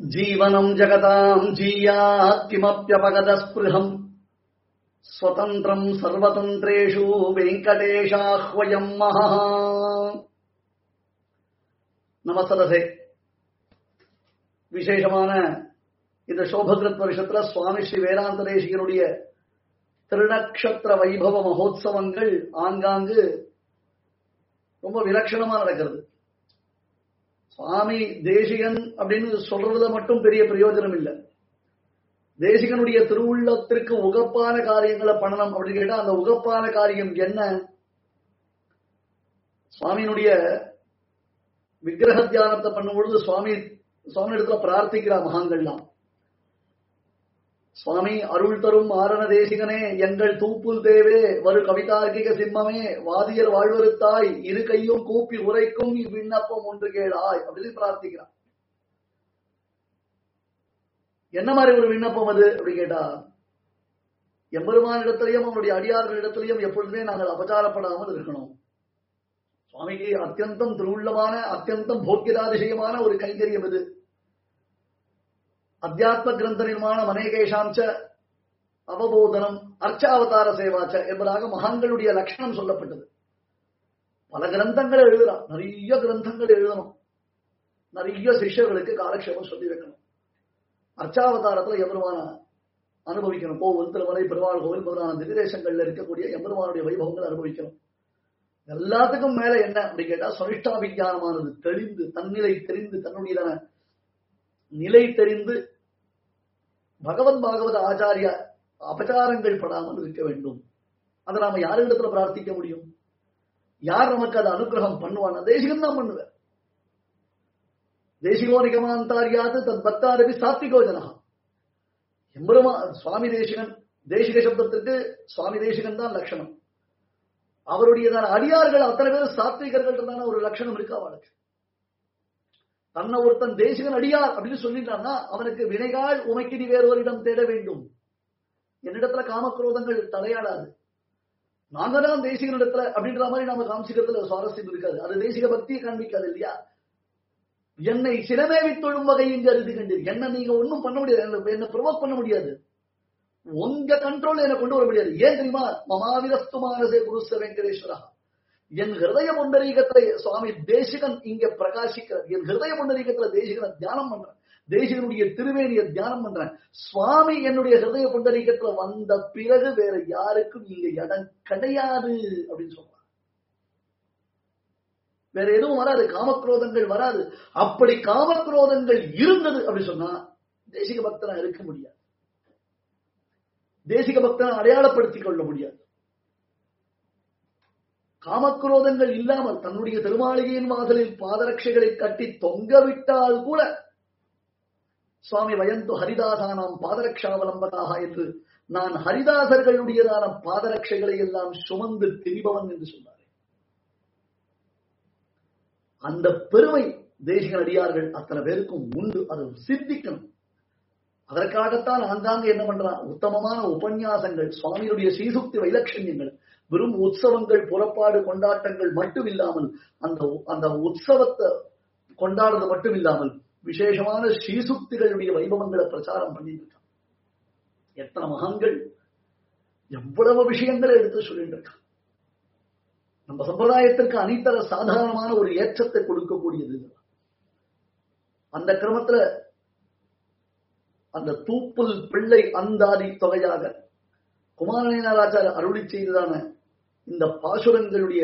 जीवनम् जगताम् जीयात् किमप्यपगतस्पृहम् स्वतन्त्रम् सर्वतन्त्रेषु वेङ्कटेशाह्वयम् महः நமசரசே விசேஷமான இந்த சோபகிருத் வருஷத்துல சுவாமி ஸ்ரீ வேதாந்தரேஷிகனுடைய திருநக்ஷத்திர வைபவ மகோத்சவங்கள் ஆங்காங்கு ரொம்ப விலட்சணமா நடக்கிறது சுவாமி தேசிகன் அப்படின்னு சொல்றதுல மட்டும் பெரிய பிரயோஜனம் இல்லை தேசிகனுடைய திருவுள்ளத்திற்கு உகப்பான காரியங்களை பண்ணணும் அப்படின்னு கேட்டா அந்த உகப்பான காரியம் என்ன சுவாமியினுடைய விக்கிரக தியானத்தை பண்ணும் பொழுது சுவாமி சுவாமி இடத்துல பிரார்த்திக்கிறார் மகான்கள்லாம் சுவாமி அருள் தரும் ஆரண தேசிகனே எங்கள் தூப்புல் தேவே வரு கவிதார்க்கிக சிம்மமே வாதியர் வாழ்வருத்தாய் இரு கையும் கூப்பி உரைக்கும் இவ்விண்ணப்பம் ஒன்று கேளாய் அப்படின்னு பிரார்த்திக்கிறான் என்ன மாதிரி ஒரு விண்ணப்பம் அது அப்படி கேட்டா எம்பெருமான் இடத்திலையும் அவனுடைய அடியார்கள் இடத்திலையும் எப்பொழுதுமே நாங்கள் அபச்சாரப்படாமல் இருக்கணும் சுவாமிக்கு அத்தியந்தம் திருவுள்ளமான அத்தியந்தம் போக்கியதாதிசயமான ஒரு கைங்கரியம் இது அத்தியாத்ம கிரந்த நிர்மாண மனேகேஷாஞ்ச அவபோதனம் அர்ச்சாவதார சேவாச்ச என்பதாக மகான்களுடைய லட்சணம் சொல்லப்பட்டது பல கிரந்தங்கள் எழுதுறான் நிறைய கிரந்தங்கள் எழுதணும் நிறைய சிஷ்யர்களுக்கு காலக்ஷேபம் சொல்லி வைக்கணும் அர்ச்சாவதாரத்துல எம்பெருமான அனுபவிக்கணும் கோவில் திருமலை பெருமாள் கோவில் முதலான திவிதேசங்கள்ல இருக்கக்கூடிய எம்பெருமானுடைய வைபவங்கள் அனுபவிக்கணும் எல்லாத்துக்கும் மேல என்ன அப்படி கேட்டா சொனிஷ்டா விஞ்ஞானமானது தெளிந்து தன்னிலை தெரிந்து தன்னுடையதான நிலை தெரிந்து பகவன் பாகவத ஆச்சாரிய அபச்சாரங்கள் படாமல் இருக்க வேண்டும் அதை நாம யாரிடத்துல பிரார்த்திக்க முடியும் யார் நமக்கு அதை அனுகிரகம் பண்ணுவான் தேசிகம் தான் பண்ணுவேன் தேசிகோ நிகமாந்தாரியாது தன் பக்தாரபி சாத்விகோ ஜனகா எம்பெருமா சுவாமி தேசிகன் தேசிக சப்தத்திற்கு சுவாமி தேசிகன் தான் லட்சணம் அவருடைய அடியார்கள் அத்தனை பேரும் சாத்விகர்கள் தான ஒரு லட்சணம் இருக்கு அவனுக்கு தன்னை ஒருத்தன் தேசிகன் அடியார் அப்படின்னு சொல்லிட்டான்னா அவனுக்கு வினைகால் உமைக்கு நீ வேறொரிடம் தேட வேண்டும் என்னிடத்துல காமக்ரோதங்கள் தலையாடாது நாங்க தான் தேசிகன் இடத்துல அப்படின்ற மாதிரி நாம காமிச்சிக்கிறதுல சுவாரஸ்யம் இருக்காது அது தேசிக பக்தியை காண்பிக்காது இல்லையா என்னை சிறமேவி தொழும் வகை இங்கு அறுதி கண்டீர் என்ன நீங்க ஒன்னும் பண்ண முடியாது என்ன ப்ரொவோக் பண்ண முடியாது உங்க கண்ட்ரோல் என்ன கொண்டு வர முடியாது ஏன் தெரியுமா மமாவிரஸ்து மானசே குருச வெங்கடேஸ்வரா என் ஹிருதய புண்டரீகத்தை சுவாமி தேசிகன் இங்க பிரகாசிக்கிறார் என் ஹிருதய புண்டரீகத்துல தேசிகனை தியானம் பண்றேன் தேசிகனுடைய திருவேணிய தியானம் பண்றேன் சுவாமி என்னுடைய ஹிருதய புண்டரீகத்துல வந்த பிறகு வேற யாருக்கும் இங்க இடம் கிடையாது அப்படின்னு சொல்றாங்க வேற எதுவும் வராது காமக்ரோதங்கள் வராது அப்படி காமக்ரோதங்கள் இருந்தது அப்படின்னு சொன்னா தேசிக பக்தனா இருக்க முடியாது தேசிக பக்தனை அடையாளப்படுத்திக் கொள்ள முடியாது காமக்ரோதங்கள் இல்லாமல் தன்னுடைய திருமாளிகையின் வாசலில் பாதரட்சைகளை கட்டி தொங்கவிட்டால் கூட சுவாமி வயந்து ஹரிதாசானாம் பாதரக்ஷாவலம்பதாக என்று நான் ஹரிதாசர்களுடையதான பாதரட்சைகளை எல்லாம் சுமந்து திரிபவன் என்று சொன்னார் அந்த பெருமை தேசிக அடியார்கள் அத்தனை பேருக்கும் உண்டு அது சித்திக்கணும் அதற்காகத்தான் ஆங்காங்க என்ன பண்றான் உத்தமமான உபன்யாசங்கள் சுவாமியுடைய ஸ்ரீசுக்தி வைலட்சண்யங்கள் வெறும் உற்சவங்கள் புறப்பாடு கொண்டாட்டங்கள் மட்டும் இல்லாமல் அந்த அந்த உற்சவத்தை கொண்டாடுறது மட்டும் இல்லாமல் விசேஷமான ஸ்ரீசுக்திகளுடைய வைபவங்களை பிரச்சாரம் பண்ணிட்டு இருக்கான் எத்தனை மகன்கள் எவ்வளவு விஷயங்களை எடுத்து சொல்லிட்டு இருக்கான் நம்ம சம்பிரதாயத்திற்கு அனைத்தர சாதாரணமான ஒரு ஏற்றத்தை கொடுக்கக்கூடியது அந்த கிரமத்துல அந்த தூப்புல் பிள்ளை அந்தாதி தொகையாக குமாரநாராச்சார அருளி செய்ததான இந்த பாசுரங்களுடைய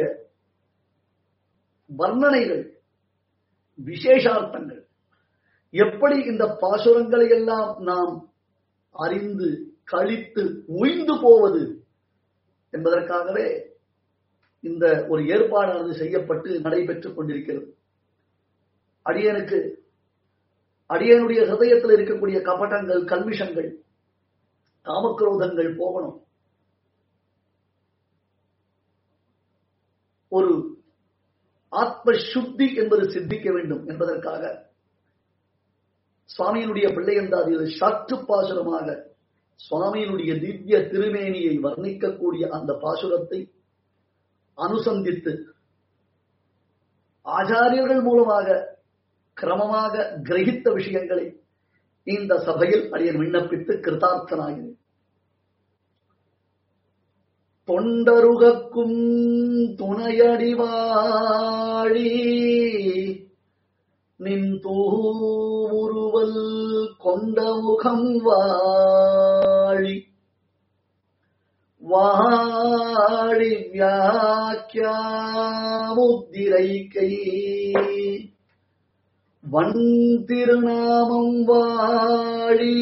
வர்ணனைகள் விசேஷார்த்தங்கள் எப்படி இந்த பாசுரங்களை எல்லாம் நாம் அறிந்து கழித்து உய்ந்து போவது என்பதற்காகவே இந்த ஒரு ஏற்பாடானது செய்யப்பட்டு நடைபெற்றுக் கொண்டிருக்கிறது அடியனுக்கு அடியனுடைய ஹிருதயத்தில் இருக்கக்கூடிய கபட்டங்கள் கல்மிஷங்கள் காமக்ரோதங்கள் போகணும் ஒரு ஆத்ம சுத்தி என்பது சித்திக்க வேண்டும் என்பதற்காக சுவாமியினுடைய பிள்ளையந்தாதியில் சற்று பாசுரமாக சுவாமியினுடைய திவ்ய திருமேனியை வர்ணிக்கக்கூடிய அந்த பாசுரத்தை அனுசந்தித்து ஆச்சாரியர்கள் மூலமாக கிரமமாக கிரகித்த விஷயங்களை இந்த சபையில் அடியன் விண்ணப்பித்து கிருதார்த்தனாகிறேன் தொண்டருகக்கும் துணையடிவாழி நின் தூவுருவல் கொண்ட முகம் வாழி வாழி வியாக்கியாமுத்திரைக்கை வன் திருநாமம் வாழி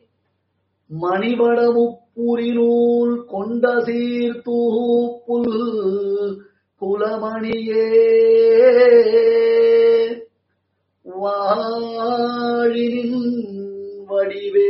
மணிவடமுப்புரிநூல் கொண்ட சீர்தூப்புல் குலமணியே வாழினின் வடிவே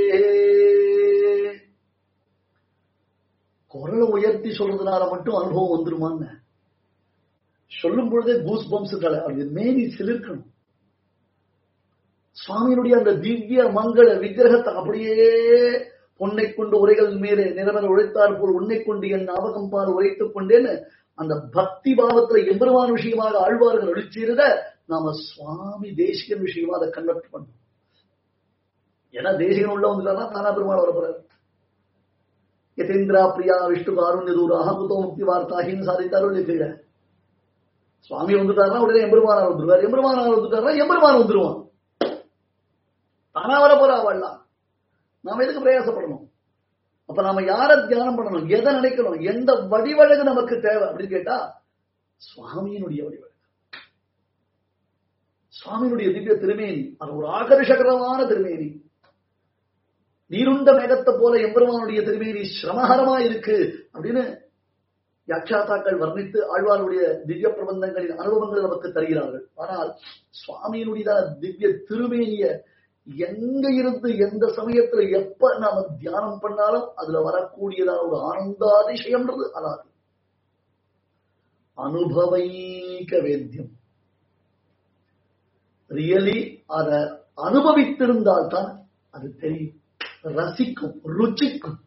குரலை உயர்த்தி சொல்றதுனால மட்டும் அனுபவம் வந்துருமான்னு சொல்லும் பொழுதே கூஸ் பம்ஸ் அப்படி மேனி சிலிர்க்கணும் சுவாமியினுடைய அந்த திவ்ய மங்கள விக்கிரகத்தை அப்படியே பொன்னை கொண்டு உரைகள் மேலே நிறமன உழைத்தார் போல் உன்னை கொண்டு என் ஞாபகம் பால் உரைத்துக் கொண்டேன்னு அந்த பக்தி பாவத்துல எம்பெருமான் விஷயமாக ஆழ்வார்கள் அழிச்சிருத நாம சுவாமி தேசிகன் விஷயமா அதை கன்வெர்ட் பண்ணோம் ஏன்னா தேசிகன் உள்ள வந்துட்டாருன்னா தானா பெருமாள் வரப்போறாரு யதேந்திரா பிரியா விஷ்ணு காருண்ய தூராக குதோ முக்தி வார்த்தாகின்னு சாதித்தாரோ இல்லையா கீழே சுவாமி வந்துட்டாருன்னா உடனே எம்பெருமானார் வந்துருவார் எம்பெருமானார் வந்துட்டாருன்னா எம்பெருமான் வந்துருவான் தானா வர போறா வாழலாம் நாம எதுக்கு பிரயாசப்படணும் அப்ப நாம யார தியானம் பண்ணணும் எதை நினைக்கணும் எந்த வடிவழகு நமக்கு தேவை அப்படின்னு கேட்டா சுவாமியினுடைய வடிவழகு சுவாமியினுடைய திவ்ய திருமேனி அது ஒரு ஆகர்ஷகரமான திருமேனி நீருண்ட மேகத்தை போல எம்பெருமானுடைய திருமேனி சிரமகரமா இருக்கு அப்படின்னு வியாக்கியாத்தாக்கள் வர்ணித்து ஆழ்வாருடைய திவ்ய பிரபந்தங்களின் அனுபவங்களை நமக்கு தருகிறார்கள் ஆனால் சுவாமியினுடைய திவ்ய திருமேனிய எங்க இருந்து எந்த சமயத்துல எப்ப நாம தியானம் பண்ணாலும் அதுல வரக்கூடியதான ஒரு ஆனந்தாதிசயம்ன்றது அதாவது அனுபவைக்க வேத்தியம் ரியலி அத அனுபவித்திருந்தால் தான் அது தெரியும் ரசிக்கும் ருச்சிக்கும்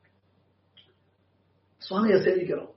சுவாமியை சேவிக்கிறோம்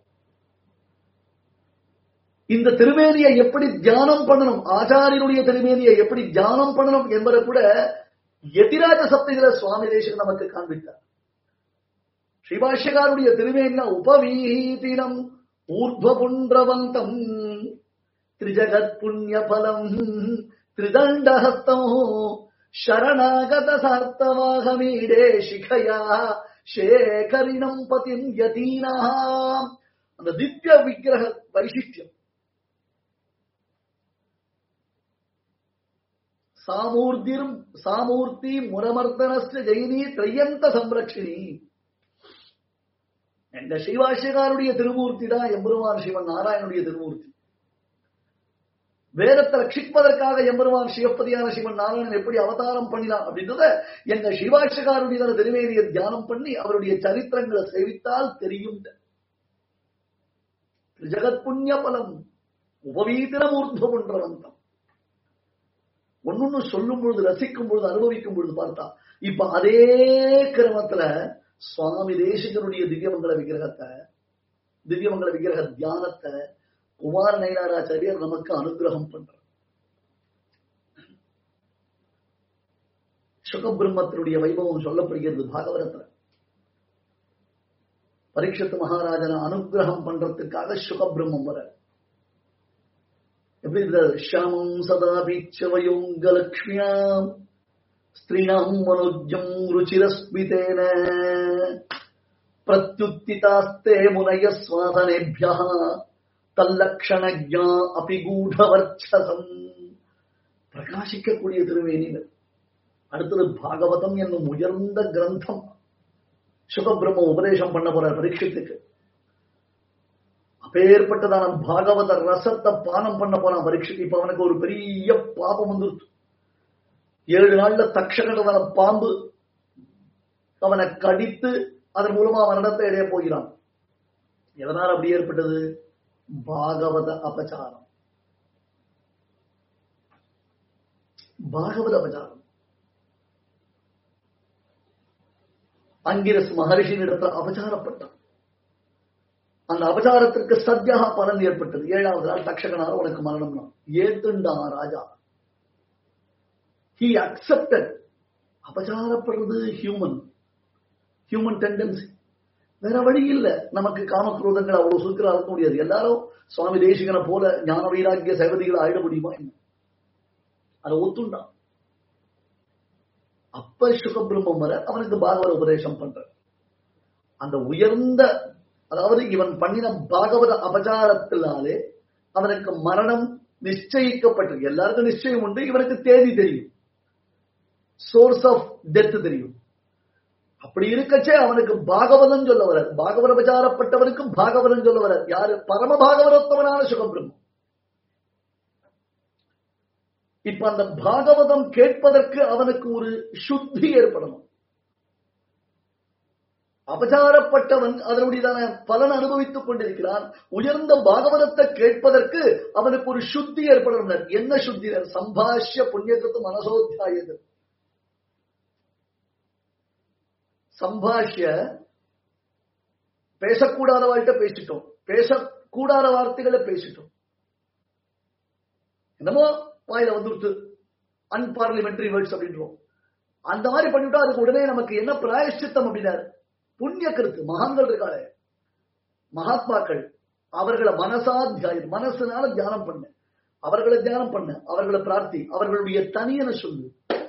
இந்த திருமேனியை எப்படி தியானம் பண்ணணும் ஆச்சாரியனுடைய திருமேனியை எப்படி தியானம் பண்ணணும் என்பதை கூட எதிராஜ சப்திகளை சுவாமி தேசம் நமக்கு காண்பித்தார் ஸ்ரீபாஷ்யகாருடைய திருமேனியா உபவீதினம் ஊர்வபுன்றவந்தம் திரிஜகத் புண்ணிய பலம் திரிதண்டஹஸ்தம் ಶರಣಾಗತ ಸಾರ್ಥವಾಹಮೀಡೇ ಶಿಖಯ ಶೇಖರಿಣಂ பதிம் யதீனா அந்த திவ்ய விக்கிரக வைசிஷ்டியம் சாமூர்த்திரும் சாமூர்த்தி முரமர்த்தனஸ்ட ஜெயினி திரையந்த சம்ரட்சிணி எங்க ஸ்ரீவாசியகாருடைய திருமூர்த்தி தான் எம்பெருமான் சிவன் நாராயணுடைய திருமூர்த்தி வேதத்தை ரட்சிப்பதற்காக எம்பெருமான் சிவப்பதியான சிவன் நாராயணன் எப்படி அவதாரம் பண்ணினான் அப்படின்றத எங்க சிவாட்சகாருடைய திருவேதியை தியானம் பண்ணி அவருடைய சரித்திரங்களை சேவித்தால் தெரியும் ஜெகத் புண்ணிய பலம் உபவீதிரம் ஊர்துவன்றவந்தம் ஒன்னொன்னு சொல்லும் பொழுது ரசிக்கும் பொழுது அனுபவிக்கும் பொழுது பார்த்தா இப்ப அதே கிரமத்துல சுவாமி தேசிகனுடைய திவ்யமங்கல விக்கிரகத்தை திவ்யமங்கல விக்கிரக தியானத்தை குமார நயனாராச்சாரியர் நமக்கு அனுகிரகம் பண்றார் சுகபிரம்மத்தினுடைய வைபவம் சொல்லப்படுகிறது பாகவதத்துல பரீட்சத்து மகாராஜனை அனுகிரகம் பண்றதுக்காக சுகபிரம்மம் வர எப்படி ஷாமம் சதா பீச்சவயோங்கலக்ஷ்மியாம் ஸ்திரீணாம் மனோஜம் ருச்சிரஸ்மிதேன பிரத்யுத்திதாஸ்தே முனய சுவாசனேபியா தல்லக்ஷணஜா அபி கூடவர்ச்சசம் பிரகாசிக்கக்கூடிய திருவேணிகள் அடுத்தது பாகவதம் என்னும் உயர்ந்த கிரந்தம் சுகபிரம்ம உபதேசம் பண்ண போற பரீட்சத்துக்கு அப்பேற்பட்டதான பாகவத ரசத்தை பானம் பண்ண போறான் பரீட்சைக்கு இப்ப அவனுக்கு ஒரு பெரிய பாபம் வந்துருச்சு ஏழு நாள்ல தக்ஷகடவன பாம்பு அவனை கடித்து அதன் மூலமா அவனிடத்தை இடைய போகிறான் எதனால் அப்படி ஏற்பட்டது பாகவத அபச்சாரம் பாகவத அபச்சாரம் அங்கிரஸ் மகர்ஷியின் இடத்துல அபச்சாரப்பட்டான் அந்த அபச்சாரத்திற்கு சத்தியாக பலன் ஏற்பட்டது ஏழாவது நாள் தக்ஷகனார் உனக்கு மரணம் ஏத்துண்டான் ராஜா ஹி அக்செப்டட் அபச்சாரப்படுறது ஹியூமன் ஹியூமன் டெண்டன்சி வேற வழி இல்ல நமக்கு காமக்ரோதங்கள் அவ்வளவு சுருக்கிற இருக்க முடியாது எல்லாரும் சுவாமி தேசிகனை போல ஞான வைராக்கிய சகதிகளை ஆயிட முடியுமா என்ன அதை ஒத்துண்டான் அப்ப சுகபிரம்மம் வர அவனுக்கு பாகவத உபதேசம் பண்ற அந்த உயர்ந்த அதாவது இவன் பண்ணின பாகவத அபச்சாரத்தினாலே அவனுக்கு மரணம் நிச்சயிக்கப்பட்டிருக்கு எல்லாருக்கும் நிச்சயம் உண்டு இவனுக்கு தேதி தெரியும் சோர்ஸ் ஆஃப் டெத் தெரியும் அப்படி இருக்கச்சே அவனுக்கு பாகவதம் சொல்ல வர பாகவத பிரச்சாரப்பட்டவனுக்கு பாகவதம் சொல்ல வர யாரு பரம பாகவதத்தவனான சுகபிரம்மம் இப்ப அந்த பாகவதம் கேட்பதற்கு அவனுக்கு ஒரு சுத்தி ஏற்படணும் அபச்சாரப்பட்டவன் அதனுடையதான பலன் அனுபவித்துக் கொண்டிருக்கிறான் உயர்ந்த பாகவதத்தை கேட்பதற்கு அவனுக்கு ஒரு சுத்தி ஏற்படணும் என்ன சுத்தி சம்பாஷ்ய புண்ணியத்து மனசோத்தியாயது சம்பாஷ்ய பேசக்கூடாத வாழ்க்கை பேசிட்டோம் பேசக்கூடாத வார்த்தைகளை பேசிட்டோம் என்னமோ வாயில வந்துருத்து அன்பார்லிமெண்டரி வேர்ட்ஸ் அப்படின்றோம் அந்த மாதிரி பண்ணிவிட்டா அதுக்கு உடனே நமக்கு என்ன பிராயஷ்சித்தம் அப்படின்னாரு புண்ணிய கருத்து மகான்கள் இருக்காளே மகாத்மாக்கள் அவர்களை மனசா தியாயம் மனசுனால தியானம் பண்ண அவர்களை தியானம் பண்ண அவர்களை பிரார்த்தி அவர்களுடைய தனியன சொல்லு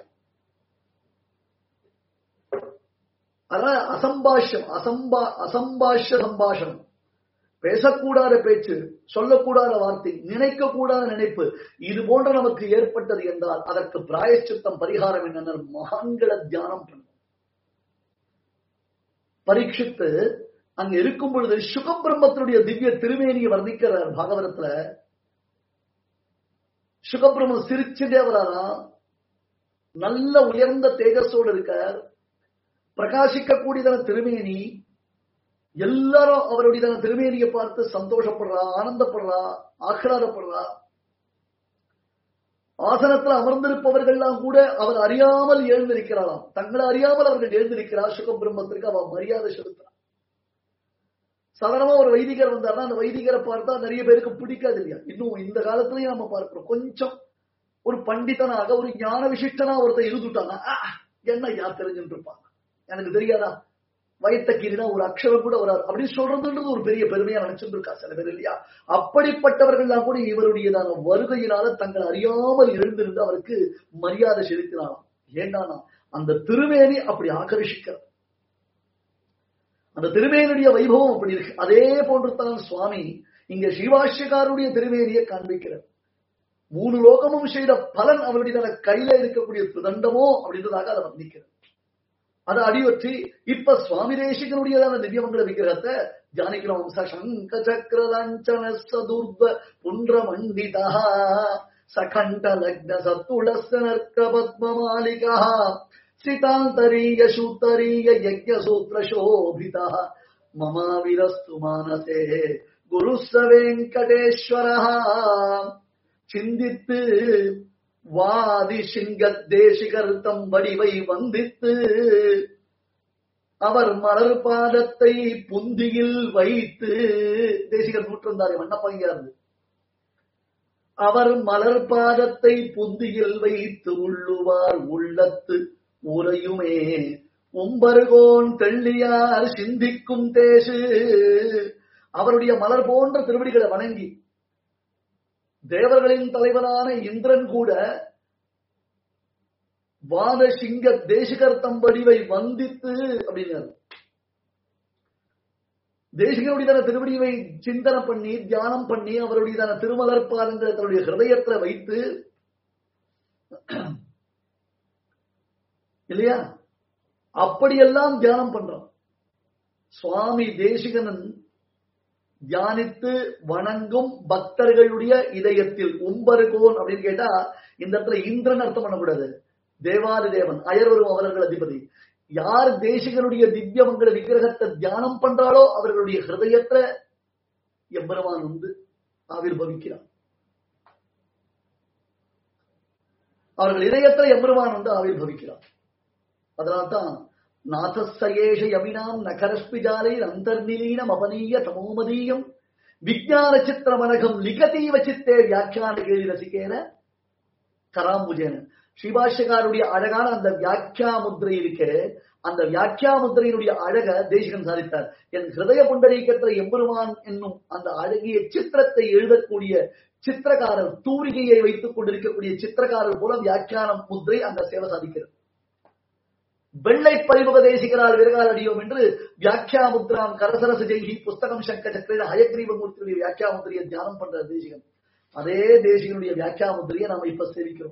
அதனால அசம்பாஷ்யம் அசம்பா அசம்பாஷ்ய சம்பாஷணம் பேசக்கூடாத பேச்சு சொல்லக்கூடாத வார்த்தை நினைக்க கூடாத நினைப்பு இது போன்ற நமக்கு ஏற்பட்டது என்றால் அதற்கு பிராயச்சித்தம் பரிகாரம் என்ன மகான்களை தியானம் பண்ண பரீட்சித்து அங்க இருக்கும் பொழுது சுகம் பிரம்மத்தினுடைய திவ்ய திருமேனியை வர்ணிக்கிறார் பாகவதத்துல சுகபிரம்மன் சிரிச்சுட்டே வராரா நல்ல உயர்ந்த தேஜஸோடு இருக்கார் பிரகாசிக்கக்கூடியதான திருமேனி எல்லாரும் அவருடைய திருமேனியை பார்த்து சந்தோஷப்படுறா ஆனந்தப்படுறா ஆஹ்லாதப்படுறா ஆசனத்தில் அமர்ந்திருப்பவர்கள்லாம் கூட அவர் அறியாமல் எழுந்திருக்கிறாராம் தங்களை அறியாமல் அவர்கள் எழுந்திருக்கிறார் சுகம் பிரம்மத்திற்கு அவர் மரியாதை செலுத்துறார் சாதாரணமா ஒரு வைதிகர் வந்தார்னா அந்த வைதிகரை பார்த்தா நிறைய பேருக்கு பிடிக்காது இல்லையா இன்னும் இந்த காலத்திலயும் நம்ம பார்க்கிறோம் கொஞ்சம் ஒரு பண்டிதனாக ஒரு ஞான விசிஷ்டனா ஒருத்தர் இருந்துட்டாங்க என்ன யார் தெரிஞ்சுட்டு இருப்பாங்க எனக்கு தெரியாதா வயத்த கீரினா ஒரு அக்ஷரம் கூட வராது அப்படின்னு சொல்றதுன்றது ஒரு பெரிய பெருமையா நினைச்சிட்டு இருக்கா சில பேர் இல்லையா அப்படிப்பட்டவர்கள்லாம் கூட இவருடையதான வருகையினால தங்கள் அறியாமல் எழுந்திருந்து அவருக்கு மரியாதை செலுத்தினாராம் ஏண்டானா அந்த திருமேனி அப்படி ஆகர்ஷிக்கிறார் அந்த திருமேனுடைய வைபவம் அப்படி இருக்கு அதே போன்று தான் சுவாமி இங்க சிவாஷ்யக்காருடைய திருமேனியை காண்பிக்கிறார் மூணு லோகமும் செய்த பலன் அவருடைய கையில இருக்கக்கூடிய சுதண்டமோ அப்படின்றதாக அதை வர்ணிக்கிறார் அதை அடிவற்றி இப்ப சுவாமி தேசிகனுடையதான திவ்யமங்கல விக்கிரகத்தை தியானிக்கிறோம் சங்க சக்கர லஞ்சன சதுர்வ புன்ற மண்டிதா சகண்ட லக்ன சத்துளஸ்தனர்க்க பத்மமாலிகா சிதாந்தரீய சூத்தரீய யஜ்ய சூத்திர சோபிதா மமாவிரஸ்து மானசே குருச வெங்கடேஸ்வர சிந்தித்து வாதி சிங்க தேசிகர் தம் வடிவை வந்தித்து அவர் மலர் பாதத்தை புந்தியில் வைத்து தேசிகர் நூற்றந்தாரி வண்ணப்பங்கியாரு அவர் மலர் பாதத்தை புந்தியில் வைத்து உள்ளுவார் உள்ளத்து உரையுமே உம்பருகோன் தெள்ளியார் சிந்திக்கும் தேசு அவருடைய மலர் போன்ற திருவடிகளை வணங்கி தேவர்களின் தலைவனான இந்திரன் கூட வாத சிங்க தேசிகர் தம்படிவை வந்தித்து அப்படின்னாரு தேசிகனுடையதான திருவடிவை சிந்தனை பண்ணி தியானம் பண்ணி அவருடையதான திருமலர் பாதங்களை தன்னுடைய ஹிருதயத்துல வைத்து இல்லையா அப்படியெல்லாம் தியானம் பண்றான் சுவாமி தேசிகனன் தியானித்து வணங்கும் பக்தர்களுடைய இதயத்தில் உம்பருகோன் அப்படின்னு கேட்டா இந்த இடத்துல இந்திரன் அர்த்தம் பண்ணக்கூடாது தேவாதி தேவன் அயர்வரும் அவர்கள் அதிபதி யார் தேசிகனுடைய திவ்யமங்கல விக்கிரகத்தை தியானம் பண்றாளோ அவர்களுடைய ஹிருதயத்தை எம்பெருமான் வந்து ஆவிர்வவிக்கிறான் அவர்கள் இதயத்துல எம்பெருமான் வந்து ஆவிர்வவிக்கிறான் அதனால்தான் நாதசயேஷ யமினாம் நகரஸ்பிஜாலை அந்தர்நிலீனம் அபனீய தமோமதீயம் விஜான சித்திரமனகம் லிகதீவ சித்தே வியாக்கியான கேள்வி ரசிக்கேன கராம்புஜேன ஸ்ரீபாஷ்யக்காருடைய அழகான அந்த வியாக்கியா முத்திரை இருக்கு அந்த வியாக்கியா முத்திரையினுடைய அழக தேசிகன் சாதித்தார் என் ஹிருதய புண்டரீகத்துல எம்பெருமான் என்னும் அந்த அழகிய சித்திரத்தை எழுதக்கூடிய சித்திரக்காரர் தூரிகையை வைத்துக் கொண்டிருக்கக்கூடிய சித்திரக்காரர் போல வியாக்கியான முத்திரை அந்த சேவை சாதிக்கிறது வெள்ளை பரிமுக தேசிகரால் விரகால் அடியோம் என்று வியாக்கியா முத்ராம் கரசரச ஜெய்கி புஸ்தகம் சங்க சக்கர ஹயக்ரீவ மூர்த்தியுடைய வியாக்கியா முத்திரையை தியானம் பண்ற தேசிகன் அதே தேசிகனுடைய வியாக்கியா முத்திரையை நாம இப்ப சேவிக்கிறோம்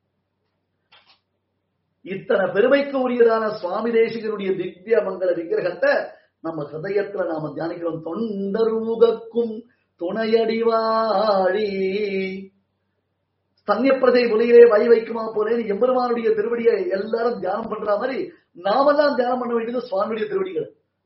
இத்தனை பெருமைக்கு உரியதான சுவாமி தேசிகனுடைய திவ்ய மங்கள விக்கிரகத்தை நம்ம ஹிருதயத்துல நாம தியானிக்கிறோம் தொண்டரூகக்கும் துணையடிவாழி ஸ்தன்யப்பிரதை ஒலியிலே வாய் வைக்குமா போலேன்னு எம்பெருமானுடைய திருவடியை எல்லாரும் தியானம் பண்ற மாதிரி நாமெல்லாம் தியானம் பண்ண வேண்டியது சுவாமியுடைய திருவடிகள்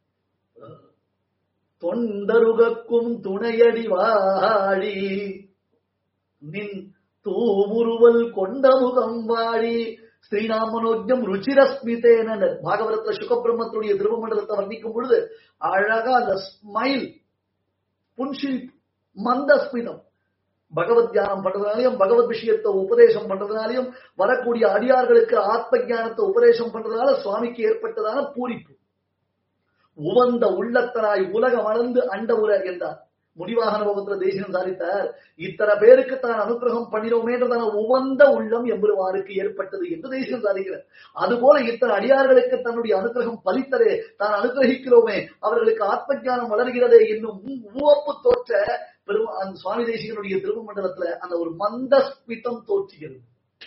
தொண்டருகக்கும் துணையடி வாழி நின் தூமுருவல் கொண்ட முகம் வாழி ஸ்ரீராமனோஜம் ருச்சிரஸ்மிதேன பாகவரத்துல சுகபிரம்மத்துடைய திருவமண்டலத்தை வர்ணிக்கும் பொழுது அழகா அந்த ஸ்மைல் புன்ஷில் மந்தஸ்மிதம் பகவத் தியானம் பண்றதுனாலையும் பகவத் விஷயத்தை உபதேசம் பண்றதுனாலையும் வரக்கூடிய அடியார்களுக்கு ஆத்ம ஞானத்தை உபதேசம் பண்றதுனால சுவாமிக்கு ஏற்பட்டதான பூரிப்பு உவந்த உள்ளத்தராய் உலகம் அளந்து அண்ட உர என்றார் முடிவாக அனுபவத்துல தேசியம் சாதித்தார் இத்தனை பேருக்கு தான் அனுகிரகம் பண்ணினோமேன்றதான உவந்த உள்ளம் எம்பெருமாருக்கு ஏற்பட்டது என்று தேசியம் சாதிக்கிறார் அதுபோல இத்தனை அடியார்களுக்கு தன்னுடைய அனுகிரகம் பலித்ததே தான் அனுகிரகிக்கிறோமே அவர்களுக்கு ஆத்ம ஞானம் வளர்கிறதே என்னும் உவப்பு தோற்ற பெரும் அந்த சுவாமி தேசிகனுடைய திருமண்டலத்துல அந்த ஒரு மந்தஸ்பிதம் தோற்றுகிறது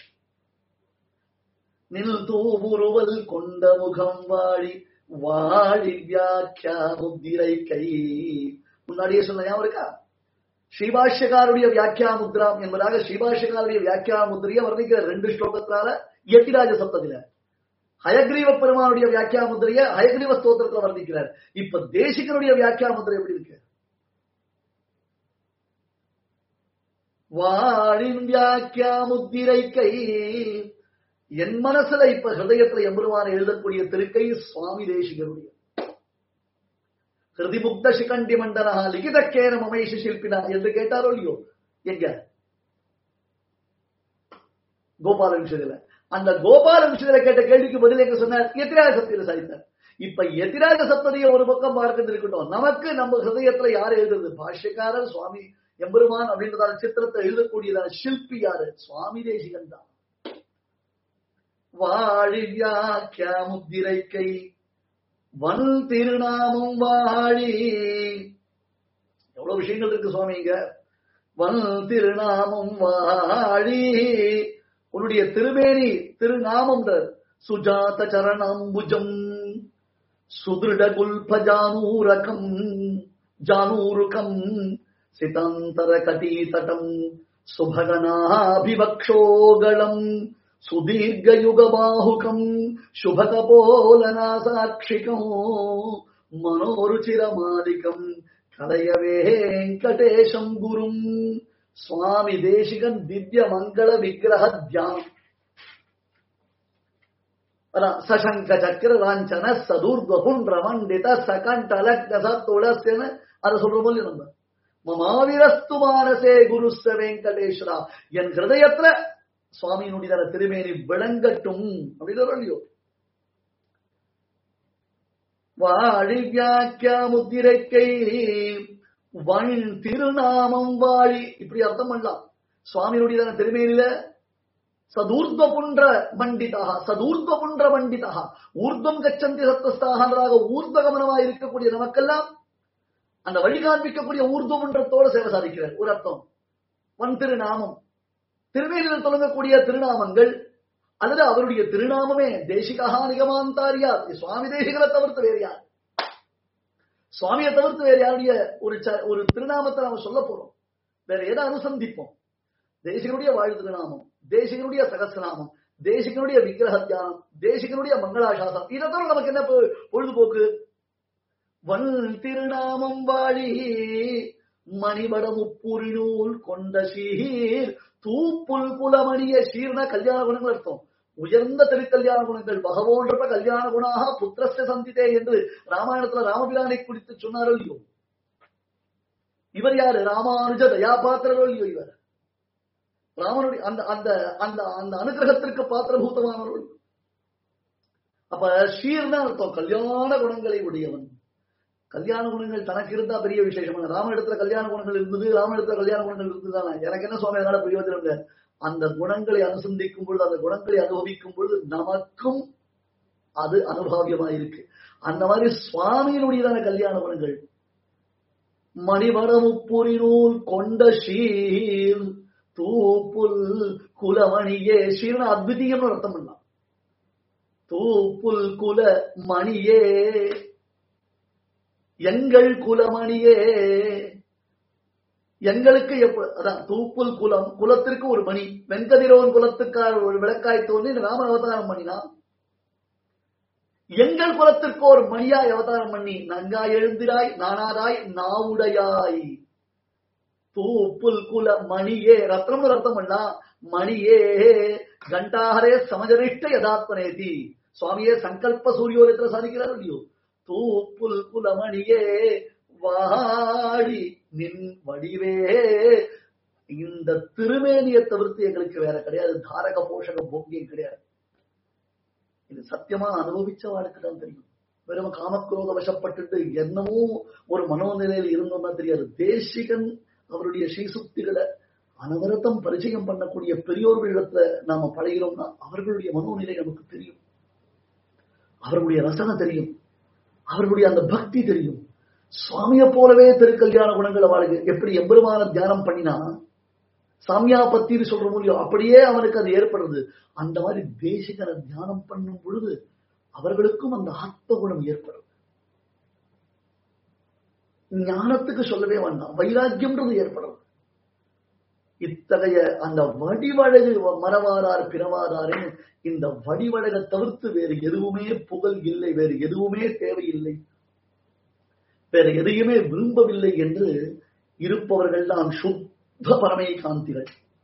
நில் தூபுருவல் கொண்ட முகம் வாழி வாழி வியாக்கியா முத்திரை கை முன்னாடியே சொன்ன ஞாபகம் இருக்கா ஸ்ரீபாஷ்யக்காருடைய வியாக்கியா முத்ராம் என்பதாக ஸ்ரீபாஷ்யக்காருடைய வியாக்கியா முத்திரையை வர்ணிக்கிற ரெண்டு ஸ்லோகத்தினால யதிராஜ சப்தத்தில ஹயக்ரீவ பெருமானுடைய வியாக்கியா முத்திரைய ஹயக்ரீவ ஸ்தோத்திரத்துல வர்ணிக்கிறார் இப்ப தேசிகனுடைய வியாக்கியா முத்திரை எப்படி இருக்கு வாழின் வியாக்கியா முத்திரை கை என் மனசுல இப்ப ஹிருதயத்துல எம்பெருமான எழுதக்கூடிய திருக்கை சுவாமி தேசிகருடைய ஹிருதிமுக்த சிகண்டி மண்டனா லிகிதக்கேன மமேஷ சில்பினா என்று கேட்டாரோ இல்லையோ எங்க கோபால விஷயத்துல அந்த கோபால விஷயத்துல கேட்ட கேள்விக்கு பதில் எங்க சொன்னார் எதிராக சத்தியில சாதித்தார் இப்ப எதிராக சப்ததிய ஒரு பக்கம் பார்க்கிறது இருக்கட்டும் நமக்கு நம்ம ஹிருதயத்துல யார் எழுதுறது பாஷ்யக்காரர் சுவாமி எம்பெருமான் அப்படின்றதான சித்திரத்தை எழுதக்கூடியதான சில்பி யாரு சுவாமி தேசிகன் தான் வாழி வியாக்கியா முத்திரை கை வன் திருநாமம் வாழி எவ்வளவு விஷயங்கள் இருக்கு சுவாமி இங்க வன் திருநாமம் வாழி உன்னுடைய திருமேனி திருநாமம் சுஜாத சரணாம்புஜம் சுதிருட குல்ப ஜானூரகம் ஜானூருகம் சிதாந்தர கட்டீதடம் சுபகனாபிவக்ஷோகளம் சுதீர்ఘయుగబాహుకం శుభకపోలనాసాక్షికం మనోరుచిరమాలికం కలయ వెంకటేశం గురుం స్వామి దేశికన్ దివ్య మంగళ విగ్రహ ధ్యానం சசங்க சக்கர ராஞ்சன சதுர்வ புன்ற மண்டித சகண்ட அலக்ன சத்துளஸ்யன அதை சொல்றோம் இல்லையா நம்ம மமாவிரஸ்து மானசே குருஸ்த வெங்கடேஸ்வரா என் ஹிருதயத்துல சுவாமியினுடைய திருமேனி விளங்கட்டும் அப்படின்னு இல்லையோ வாழி வியாக்கியா முத்திரைக்கை வன் திருநாமம் வாழி இப்படி அர்த்தம் பண்ணலாம் சுவாமியினுடைய திருமேனில சதூர்த்வ புன்ற மண்டிதா சதூர்த்வ புன்ற மண்டிதா ஊர்தம் கச்சந்தி சத்தஸ்தாகன்றாக ஊர்தகமனமாக இருக்கக்கூடிய நமக்கெல்லாம் அந்த வழி காண்பிக்கக்கூடிய ஊர்துவன்றத்தோட சேவை சாதிக்கிறார் ஒரு அர்த்தம் வன் திருநாமம் திருவேலியில் தொடங்கக்கூடிய திருநாமங்கள் அல்லது அவருடைய திருநாமமே தேசிகா நிகமாந்தாரியா சுவாமி தேசிகளை தவிர்த்து வேறு யார் சுவாமியை தவிர்த்து வேறு யாருடைய ஒரு ஒரு திருநாமத்தை நாம சொல்ல போறோம் வேற எதை அனுசந்திப்போம் தேசிகனுடைய வாழ் திருநாமம் தேசிகனுடைய சகசிரநாமம் தேசிகனுடைய விக்கிரக தியானம் தேசிகனுடைய மங்களாசாசனம் இதை தவிர நமக்கு என்ன பொழுதுபோக்கு வன் திருநாமம் வாழி மணிபட முப்புரிநூல் கொண்ட சீர் தூப்புல் புலமணிய சீர்ன கல்யாண குணங்கள் அர்த்தம் உயர்ந்த திருக்கல்யாண குணங்கள் பகவோன்றப்ப கல்யாண குணாக புத்திரஸ்த சந்திதே என்று ராமாயணத்துல ராமபிரானை குறித்து சொன்னாரோ இல்லையோ இவர் யாரு ராமானுஜ தயாபாத்திரோ இல்லையோ இவர் ராமனுடைய அந்த அந்த அந்த அந்த அனுகிரகத்திற்கு பாத்திரபூதமானவர்கள் அப்ப ஸ்ரீர்னா அர்த்தம் கல்யாண குணங்களை உடையவன் கல்யாண குணங்கள் தனக்கு இருந்தா பெரிய விசேஷம் ராம இடத்துல கல்யாண குணங்கள் இருந்தது ராம இடத்துல கல்யாண குணங்கள் இருந்ததுதானே எனக்கு என்ன சுவாமி அதனால பிரயோஜனம் இல்லை அந்த குணங்களை அனுசந்திக்கும் பொழுது அந்த குணங்களை அனுபவிக்கும் பொழுது நமக்கும் அது அனுபவியமா இருக்கு அந்த மாதிரி சுவாமியினுடையதான கல்யாண குணங்கள் மணிவடமுப்புரி நூல் கொண்ட ஷீர் தூப்புல் குலமணியே ஷீர்னு அத்விதீயம்னு அர்த்தம் பண்ணலாம் தூப்புல் குல மணியே எங்கள் குலமணியே எங்களுக்கு எப்ப அதான் தூப்புல் குலம் குலத்திற்கு ஒரு மணி வெங்கதிரோன் குலத்துக்கார் ஒரு விளக்காய் தோன்றி ராமன் அவதாரம் பண்ணினான் எங்கள் குலத்திற்கு ஒரு மணியாய் அவதாரம் பண்ணி நங்காய் எழுந்திராய் நானாராய் நாவுடையாய் தூப்புல் குல மணியே ரத்னம் ரத்தம் பண்ணா மணியே கண்டாரே சமஜனிஷ்ட யதாத்மனேதி சுவாமியே சங்கல்ப சூரியோதயத்துல சாதிக்கிறார் இல்லையோ தூப்புல் குலமணியே வாடி நின் வடிவே இந்த திருமேனியை தவிர்த்து எங்களுக்கு வேற கிடையாது தாரக போஷக போக்கியம் கிடையாது இது சத்தியமா அனுபவிச்சவாளுக்கு தான் தெரியும் வெறும் காமக்ரோத வசப்பட்டுட்டு என்னமோ ஒரு மனோநிலையில் இருந்தோம்னா தெரியாது தேசிகன் அவருடைய ஸ்ரீசுக்திகளை அனவரத்தம் பரிச்சயம் பண்ணக்கூடிய பெரியோர்களிடத்துல நாம பழகிறோம்னா அவர்களுடைய மனோநிலை நமக்கு தெரியும் அவர்களுடைய ரசனை தெரியும் அவர்களுடைய அந்த பக்தி தெரியும் சுவாமியை போலவே திருக்கல்யாண குணங்கள் அவளுக்கு எப்படி எம்பெருமான தியானம் பண்ணினா சாமியா பத்தின்னு சொல்ற முடியும் அப்படியே அவனுக்கு அது ஏற்படுறது அந்த மாதிரி தேசிகனை தியானம் பண்ணும் பொழுது அவர்களுக்கும் அந்த ஆத்ம குணம் ஏற்படும் ஞானத்துக்கு சொல்லவே வேண்டாம் வைராக்கியம்ன்றது ஏற்படும் இத்தகைய அந்த வடிவழகு மரவாரார் பிறவாதாரே இந்த வடிவழகை தவிர்த்து வேறு எதுவுமே புகழ் இல்லை வேறு எதுவுமே தேவையில்லை வேற எதையுமே விரும்பவில்லை என்று இருப்பவர்கள் தான் சுத்த பரமை காந்திகள்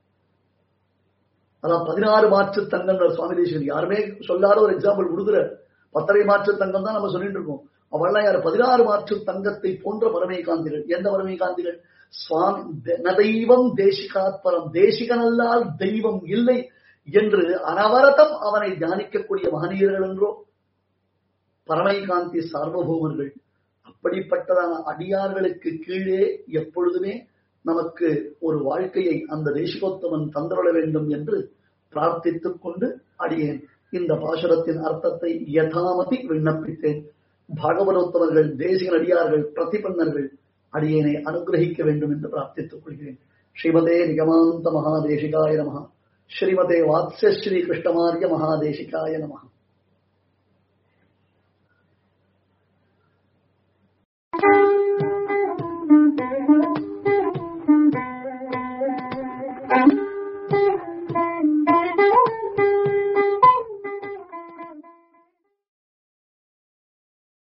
அதான் பதினாறு மாற்று தங்கங்கள் சுவாமி தேசிகன் யாருமே சொல்லாத ஒரு எக்ஸாம்பிள் கொடுக்குற பத்தரை மாற்று தங்கம் தான் நம்ம சொல்லிட்டு இருக்கோம் அவள்லாம் யார் பதினாறு மாற்று தங்கத்தை போன்ற பரமை காந்திகள் எந்த பரமை காந்திகள் சுவாமி தெய்வம் தேசிகாத்பரம் தேசிகனல்லால் தெய்வம் இல்லை என்று அனவரதம் அவனை தியானிக்கக்கூடிய மகனீயர்கள் என்றோ பரமை காந்தி சார்வபௌமர்கள் அப்படிப்பட்டதான அடியார்களுக்கு கீழே எப்பொழுதுமே நமக்கு ஒரு வாழ்க்கையை அந்த தேசிகோத்தமன் தந்துள்ள வேண்டும் என்று பிரார்த்தித்துக் கொண்டு அடியேன் இந்த பாசுரத்தின் அர்த்தத்தை யதாமதி விண்ணப்பித்தேன் பாகவதோத்தமர்கள் தேசிக அடியார்கள் பிரதிபன்னர்கள் அடியேனை அனுகிரகிக்க வேண்டும் என்று பிரார்த்தித்துக் கொள்கிறேன் ஸ்ரீமதே நிகமாந்த மகாதேசிகாய நம ஸ்ரீமதே வாத்ஸ்ய ஸ்ரீ கிருஷ்ணமாரிய மகாதேசிகாய நம Thank you.